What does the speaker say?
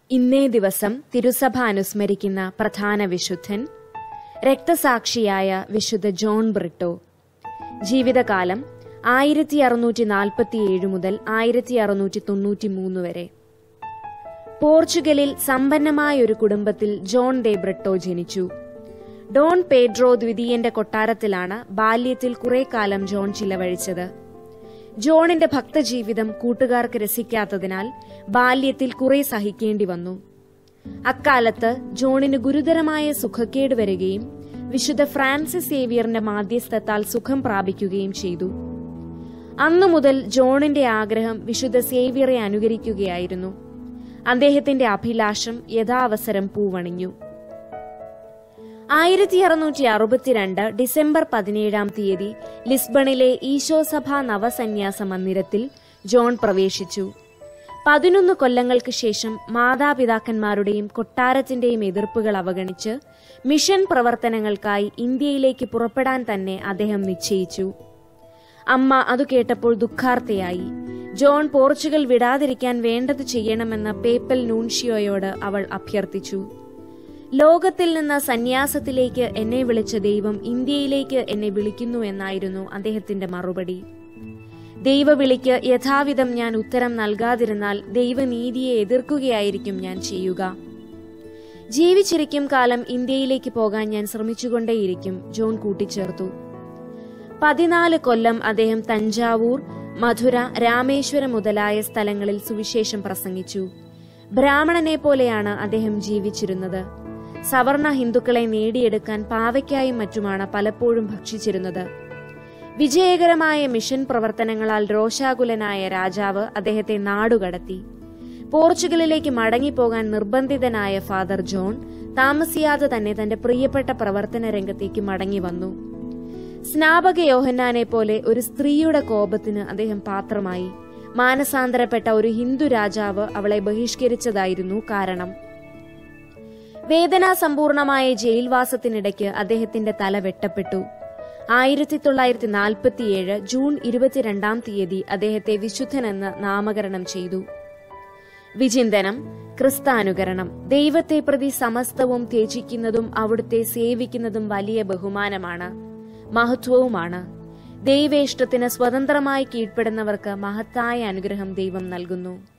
ഇന്നേ ദിവസം തിരുസഭ അനുസ്മരിക്കുന്ന പ്രധാന വിശുദ്ധൻ രക്തസാക്ഷിയായ വിശുദ്ധ ജോൺ ബ്രിട്ടോ ജീവിതകാലം ആയിരത്തി അറുന്നൂറ്റി നാൽപ്പത്തിയേഴ് മുതൽ ആയിരത്തി അറുന്നൂറ്റി തൊണ്ണൂറ്റി മൂന്ന് വരെ പോർച്ചുഗലിൽ സമ്പന്നമായ ഒരു കുടുംബത്തിൽ ജോൺ ഡെ ബ്രിട്ടോ ജനിച്ചു ഡോൺ പേഡ്രോ ദ്വിതീയന്റെ കൊട്ടാരത്തിലാണ് ബാല്യത്തിൽ കുറെ കാലം ജോൺ ചിലവഴിച്ചത് ജോണിന്റെ ഭക്തജീവിതം കൂട്ടുകാർക്ക് രസിക്കാത്തതിനാൽ ബാല്യത്തിൽ കുറെ സഹിക്കേണ്ടി വന്നു അക്കാലത്ത് ജോണിന് ഗുരുതരമായ സുഖക്കേട് വരികയും വിശുദ്ധ ഫ്രാൻസിസ് സേവിയറിന്റെ മാധ്യസ്ഥത്താൽ സുഖം പ്രാപിക്കുകയും ചെയ്തു അന്നു മുതൽ ജോണിന്റെ ആഗ്രഹം വിശുദ്ധ സേവിയറെ അനുകരിക്കുകയായിരുന്നു അദ്ദേഹത്തിന്റെ അഭിലാഷം യഥാവസരം പൂവണിഞ്ഞു ആയിരത്തി അറുന്നൂറ്റി അറുപത്തിരണ്ട് ഡിസംബർ പതിനേഴാം തീയതി ലിസ്ബണിലെ ഈശോസഭ നവസന്യാസ മന്ദിരത്തിൽ ജോൺ പ്രവേശിച്ചു പതിനൊന്ന് കൊല്ലങ്ങൾക്ക് ശേഷം മാതാപിതാക്കന്മാരുടെയും കൊട്ടാരത്തിന്റെയും എതിർപ്പുകൾ അവഗണിച്ച് മിഷൻ പ്രവർത്തനങ്ങൾക്കായി ഇന്ത്യയിലേക്ക് പുറപ്പെടാൻ തന്നെ അദ്ദേഹം നിശ്ചയിച്ചു അമ്മ അത് കേട്ടപ്പോൾ ദുഃഖാർത്തയായി ജോൺ പോർച്ചുഗൽ വിടാതിരിക്കാൻ വേണ്ടത് ചെയ്യണമെന്ന് പേപ്പൽ നൂൺഷിയോയോട് അവൾ അഭ്യർത്ഥിച്ചു ലോകത്തിൽ നിന്ന് സന്യാസത്തിലേക്ക് എന്നെ വിളിച്ച ദൈവം ഇന്ത്യയിലേക്ക് എന്നെ വിളിക്കുന്നു എന്നായിരുന്നു അദ്ദേഹത്തിന്റെ മറുപടി ദൈവവിളിക്ക് യഥാവിധം ഞാൻ ഉത്തരം നൽകാതിരുന്നാൽ ദൈവനീതിയെ എതിർക്കുകയായിരിക്കും ഞാൻ ചെയ്യുക ജീവിച്ചിരിക്കും കാലം ഇന്ത്യയിലേക്ക് പോകാൻ ഞാൻ ശ്രമിച്ചുകൊണ്ടേയിരിക്കും ജോൺ കൂട്ടിച്ചേർത്തു പതിനാല് കൊല്ലം അദ്ദേഹം തഞ്ചാവൂർ മധുര രാമേശ്വരം മുതലായ സ്ഥലങ്ങളിൽ സുവിശേഷം പ്രസംഗിച്ചു ബ്രാഹ്മണനെ പോലെയാണ് അദ്ദേഹം ജീവിച്ചിരുന്നത് സവർണ ഹിന്ദുക്കളെ നേടിയെടുക്കാൻ പാവയ്ക്കായും മറ്റുമാണ് പലപ്പോഴും ഭക്ഷിച്ചിരുന്നത് വിജയകരമായ മിഷൻ പ്രവർത്തനങ്ങളാൽ രോഷാകുലനായ രാജാവ് അദ്ദേഹത്തെ നാടുകടത്തി പോർച്ചുഗലിലേക്ക് മടങ്ങിപ്പോകാൻ നിർബന്ധിതനായ ഫാദർ ജോൺ താമസിയാതെ തന്നെ തന്റെ പ്രിയപ്പെട്ട പ്രവർത്തന രംഗത്തേക്ക് മടങ്ങി വന്നു സ്നാപക യോഹന്നാനെ പോലെ ഒരു സ്ത്രീയുടെ കോപത്തിന് അദ്ദേഹം പാത്രമായി മാനസാന്തരപ്പെട്ട ഒരു ഹിന്ദു രാജാവ് അവളെ ബഹിഷ്കരിച്ചതായിരുന്നു കാരണം വേദനാസമ്പൂർണമായ ജയിൽവാസത്തിനിടയ്ക്ക് അദ്ദേഹത്തിന്റെ തല വെട്ടപ്പെട്ടു ആയിരത്തി തൊള്ളായിരത്തി നാൽപ്പത്തിയേഴ് ജൂൺ ഇരുപത്തിരണ്ടാം തീയതി അദ്ദേഹത്തെ വിശുദ്ധനെന്ന് നാമകരണം ചെയ്തു വിചിന്തനം ക്രിസ്താനുകരണം ദൈവത്തെ പ്രതി സമസ്തവും ത്യജിക്കുന്നതും അവിടുത്തെ സേവിക്കുന്നതും വലിയ ബഹുമാനമാണ് മഹത്വവുമാണ് ദൈവേഷ്ടത്തിന് സ്വതന്ത്രമായി കീഴ്പ്പെടുന്നവർക്ക് മഹത്തായ അനുഗ്രഹം ദൈവം നൽകുന്നു